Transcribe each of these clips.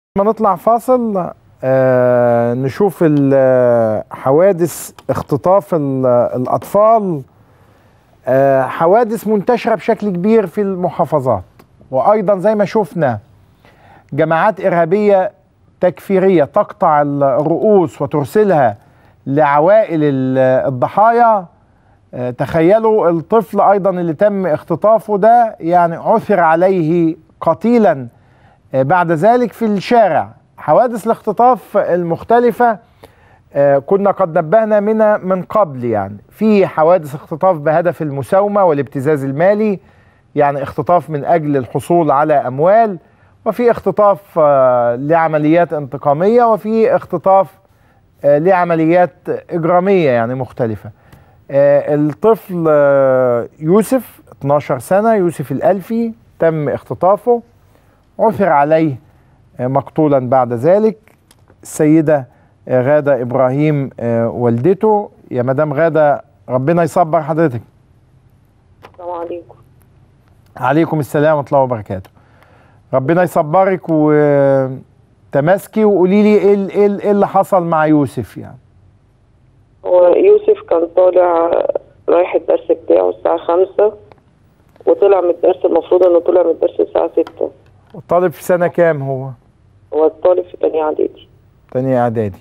ما نطلع فاصل آه نشوف ال- حوادث اختطاف ال- الأطفال آه حوادث منتشرة بشكل كبير في المحافظات وأيضا زي ما شفنا جماعات إرهابية تكفيرية تقطع الرؤوس وترسلها لعوائل ال- الضحايا آه، تخيلوا الطفل أيضا اللي تم اختطافه ده يعني عثر عليه قتيلا آه، بعد ذلك في الشارع حوادث الاختطاف المختلفة آه، كنا قد نبهنا منها من قبل يعني في حوادث اختطاف بهدف المساومة والابتزاز المالي يعني اختطاف من أجل الحصول على أموال وفي اختطاف آه، لعمليات انتقامية وفي اختطاف آه، لعمليات إجرامية يعني مختلفة آه، الطفل آه، يوسف 12 سنة يوسف الألفي تم اختطافه عثر عليه آه، مقتولا بعد ذلك السيدة آه، غادة إبراهيم آه، والدته يا مدام غادة ربنا يصبر حضرتك السلام عليكم عليكم السلام ورحمة الله وبركاته ربنا يصبرك وتماسكي وقولي لي ايه ال- ايه ال- إيه اللي حصل مع يوسف يعني هو يوسف كان طالع رايح الدرس بتاعه الساعة خمسة وطلع من الدرس المفروض انه طلع من الدرس الساعة ستة الطالب في سنة كام هو هو الطالب في تانية اعدادي تانية اعدادي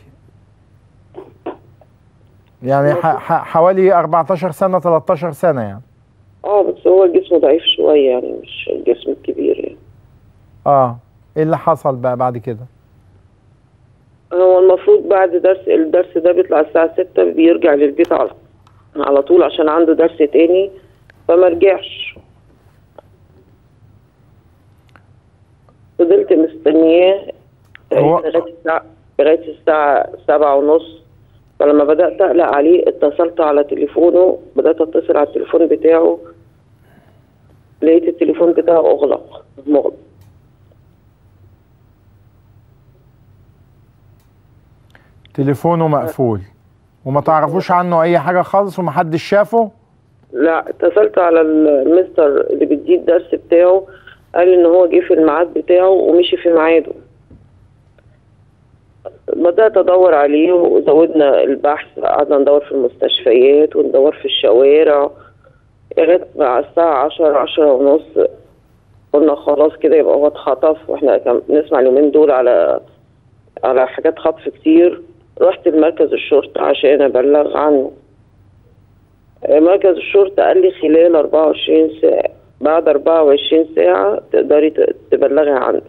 يعني ح- ح- حوالي 14 سنة 13 سنة يعني اه بس هو جسمه ضعيف شوية يعني مش الجسم الكبير يعني اه ايه اللي حصل بقى بعد كده هو المفروض بعد درس الدرس ده بيطلع الساعة ستة بيرجع للبيت على على طول عشان عنده درس تاني فما رجعش فضلت مستنياه هو- لغاية الساعة لغاية الساعة سبعة ونص فلما بدأت أقلق عليه اتصلت على تليفونه بدأت أتصل على التليفون بتاعه لقيت التليفون بتاعه أغلق مغلق تليفونه مقفول وما تعرفوش عنه اي حاجة خالص ومحدش شافه لا اتصلت على المستر اللي بيديه الدرس بتاعه قال ان هو جه في الميعاد بتاعه ومشي في ميعاده بدأت أدور عليه وزودنا البحث قعدنا ندور في المستشفيات وندور في الشوارع لغاية مع الساعة عشرة عشرة ونص قلنا خلاص كده يبقى هو اتخطف واحنا كان بنسمع اليومين دول على على حاجات خطف كتير رحت لمركز الشرطة عشان أبلغ عنه مركز الشرطة قال لي خلال 24 ساعة بعد 24 ساعة تقدري ت- تبلغي عنه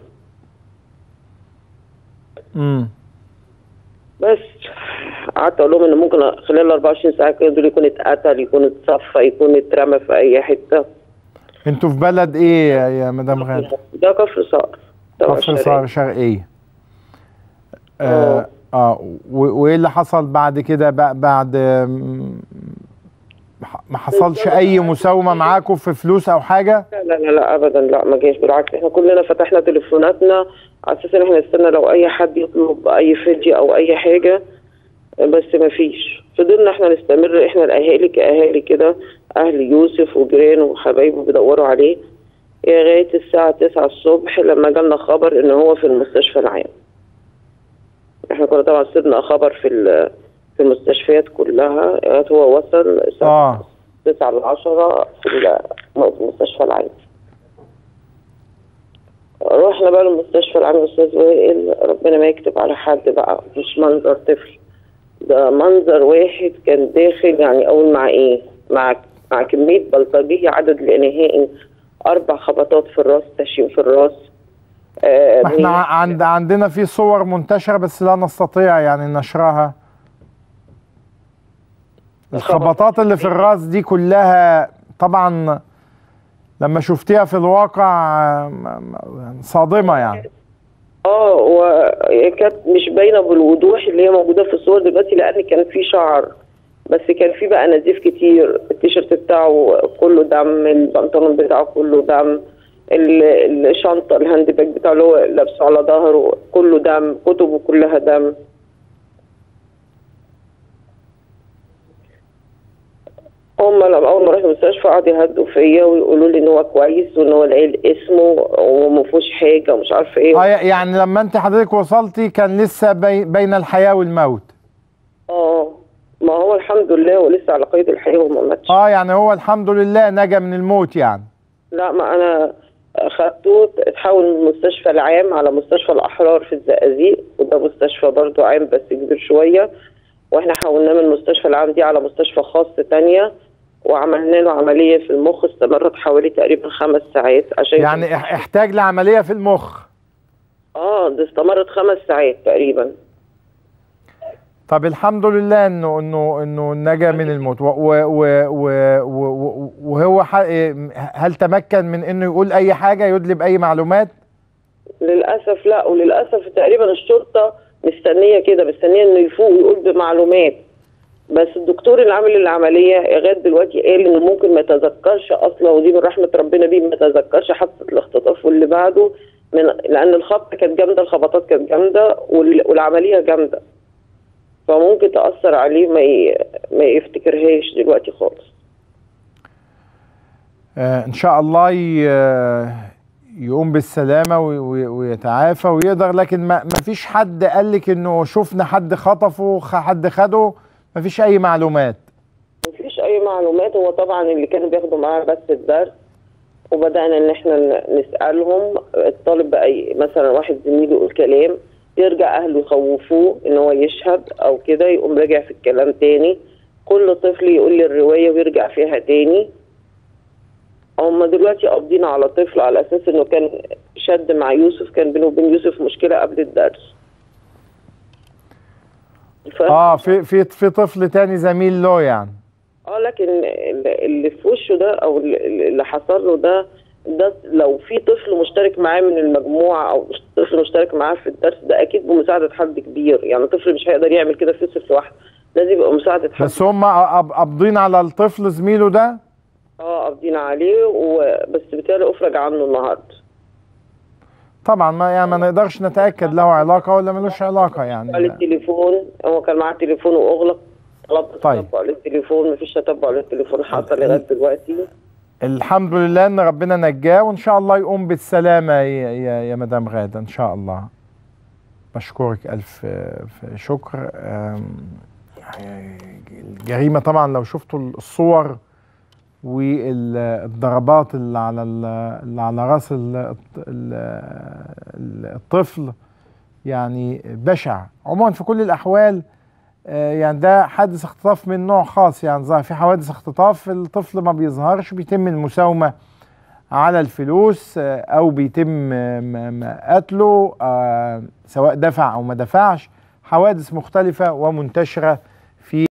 امم بس قعدت اقول لهم ان ممكن خلال 24 ساعة كده دول يكون اتقتل يكون اتصفى يكون اترمى في اي حتة انتوا في بلد ايه يا- يا مدام غادة ده كفر صقر تبع كفر الشرقية. صقر شرقية اه, آه. و- وايه اللي حصل بعد كده بع- بعد آم، ما حصلش اي مساومة معاكم في فلوس او حاجة لا لا لا, لا ابدا لا ما جاش بالعكس احنا كلنا فتحنا تليفوناتنا على اساس ان احنا نستنى لو اي حد يطلب اي فيديو او اي حاجه بس ما فيش فضلنا احنا نستمر احنا الاهالي كاهالي كده اهل يوسف وجيرانه وحبايبه بيدوروا عليه لغايه الساعه 9 الصبح لما جالنا خبر ان هو في المستشفى العام احنا كنا طبعا سيبنا خبر في ال- في المستشفيات كلها لغاية هو وصل الساعه اه 9 ل 10 في ال- في المستشفى العام رحنا بقى المستشفى العام يا استاذ وائل ربنا ما يكتب على حد بقى مش منظر طفل ده منظر واحد كان داخل يعني اقول مع ايه مع مع كميه بلطجيه عدد لا نهائي اربع خبطات في الراس تشييم في الراس آه ما احنا بي- ع- عند عندنا في صور منتشرة بس لا نستطيع يعني نشرها الخبطات اللي في الراس دي كلها طبعا لما شفتيها في الواقع آه، م- م- يعني صادمة يعني اه وكانت مش باينه بالوضوح اللي هي موجوده في الصور دلوقتي لان كان في شعر بس كان في بقى نزيف كتير التيشيرت بتاعه كله دم البنطلون بتاعه كله دم ال- الشنطه الهاند باج بتاعه اللي هو لابسه على ظهره كله دم كتبه كلها دم هم هم لما اول ما رحت المستشفى قعدوا يهدوا فيا ويقولوا لي ان هو كويس وان هو العيل اسمه وما فيهوش حاجه ومش عارفه ايه اه يعني لما انت حضرتك وصلتي كان لسه بي بين الحياه والموت اه ما هو الحمد لله ولسه على قيد الحياه وما ماتش اه يعني هو الحمد لله نجا من الموت يعني لا ما انا خدته اتحول من المستشفى العام على مستشفى الاحرار في الزقازيق وده مستشفى برضو عام بس كبير شويه واحنا حولناه من المستشفى العام دي على مستشفى خاص تانية وعملنا له عمليه في المخ استمرت حوالي تقريبا خمس ساعات عشان يعني اح- احتاج لعمليه في المخ اه ده استمرت خمس ساعات تقريبا طب الحمد لله انه انه انه نجا من الموت و و و و و وهو ح- هل تمكن من انه يقول اي حاجه يدلب اي معلومات للاسف لا وللاسف تقريبا الشرطه مستنيه كده مستنيه انه يفوق ويقول بمعلومات بس الدكتور اللي عامل العمليه لغايه دلوقتي قال انه ممكن ما يتذكرش اصلا ودي من رحمه ربنا بيه ما يتذكرش حادثه الاختطاف واللي بعده من لان الخبطه كانت جامده الخبطات كانت جامده وال- والعمليه جامده فممكن تاثر عليه ما ي... ما يفتكرهاش دلوقتي خالص آه ان شاء الله ي- آه، يقوم بالسلامه وي- وي- ويتعافى ويقدر لكن ما ما فيش حد قال لك انه شفنا حد خطفه خ- حد خده ما فيش اي معلومات مفيش اي معلومات هو طبعا اللي كانوا بياخدوا معاه بس الدرس وبدانا ان احنا ن- نسالهم الطالب بقى ي- مثلا واحد زميله يقول كلام يرجع اهله يخوفوه ان هو يشهد او كده يقوم راجع في الكلام تاني كل طفل يقول لي الروايه ويرجع فيها تاني هم دلوقتي قابضين على طفل على اساس انه كان شد مع يوسف كان بينه وبين يوسف مشكله قبل الدرس ف... اه في في في طفل تاني زميل له يعني اه لكن اللي اللي في وشه ده او اللي اللي حصل له ده ده لو في طفل مشترك معاه من المجموعه او طفل مشترك معاه في الدرس ده اكيد بمساعده حد كبير يعني طفل مش هيقدر يعمل كده في يوسف لوحده لازم يبقى مساعده حد بس هم قاب- قابضين على الطفل زميله ده اه قابضين عليه وبس بالتالي افرج عنه النهارده طبعا ما يعني ما نقدرش نتاكد له علاقه ولا ملوش علاقه على يعني التليفون هو كان معاه تليفون واغلق طلبت طيب. تتبع للتليفون مفيش تتبع للتليفون حصل لغايه دلوقتي الحمد لله ان ربنا نجاه وان شاء الله يقوم بالسلامه يا, يا, يا مدام غاده ان شاء الله بشكرك الف آه، شكر آم، الجريمه طبعا لو شفتوا الصور والضربات اللي على ال- اللي على راس ال- ال- الطفل يعني بشع عموما في كل الاحوال آه، يعني ده حادث اختطاف من نوع خاص يعني ظهر في حوادث اختطاف الطفل ما بيظهرش بيتم المساومة على الفلوس آه، او بيتم آه، م- م- قتله آه، سواء دفع او ما دفعش حوادث مختلفة ومنتشرة في